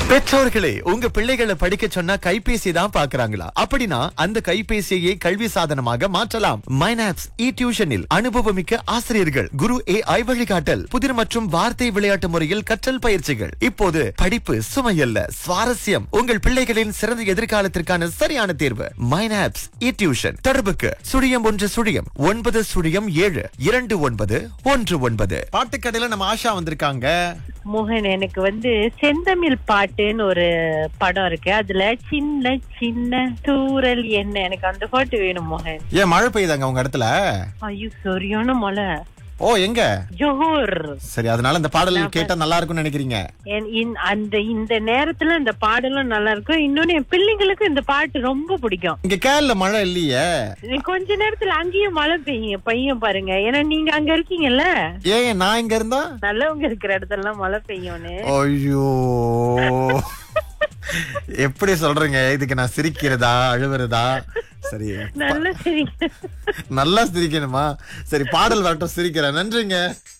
பெற்றோர்களே உங்க பிள்ளைகளை படிக்க சொன்னா கைபேசி தான் பாக்குறாங்களா அப்படின்னா அந்த கைபேசியை கல்வி சாதனமாக மாற்றலாம் மைனாப்ஸ் இ டியூஷனில் அனுபவமிக்க ஆசிரியர்கள் குரு ஏ ஐ வழிகாட்டல் புதிர் மற்றும் வார்த்தை விளையாட்டு முறையில் கற்றல் பயிற்சிகள் இப்போது படிப்பு சுமையல்ல சுவாரஸ்யம் உங்கள் பிள்ளைகளின் சிறந்த எதிர்காலத்திற்கான சரியான தேர்வு மைனாப்ஸ் இ டியூஷன் தொடர்புக்கு சுழியம் ஒன்று சுழியம் ஒன்பது சுழியம் ஏழு இரண்டு ஒன்பது ஒன்று ஒன்பது பாட்டுக்கடையில நம்ம ஆஷா வந்திருக்காங்க மோகன் எனக்கு வந்து செந்தமிழ் பாட்டுன்னு ஒரு படம் இருக்கு அதுல சின்ன சின்ன தூரல் என்ன எனக்கு அந்த பாட்டு வேணும் மோகன் ஏன் மழை பெய்யுதாங்க உங்க இடத்துல ஐயோ சரியான மழை ஓ எங்க ஜோஹர் சரி அதனால இந்த பாடல் கேட்டா நல்லா இருக்கும்னு நினைக்கிறீங்க என் இந்த- அந்த இந்த நேரத்துல இந்த பாடலும் நல்லா இருக்கும் இன்னொன்னு என் பிள்ளைங்களுக்கு இந்த பாட்டு ரொம்ப பிடிக்கும் இங்க கேரள மழை இல்லையே கொஞ்ச நேரத்துல அங்கேயும் மழை பெய்யும் பையன் பாருங்க ஏன்னா நீங்க அங்க இருக்கீங்கல்ல ஏன் நான் இங்க இருந்தா நல்லவங்க இருக்கிற இடத்துல எல்லாம் மழை பெய்யும்னு ஐயோ எப்படி சொல்றீங்க இதுக்கு நான் சிரிக்கிறதா அழுவுறதா சரி நல்ல சரி நல்லா சிரிக்கணுமா சரி பாடல் வரட்டும் சிரிக்கிறேன் நன்றிங்க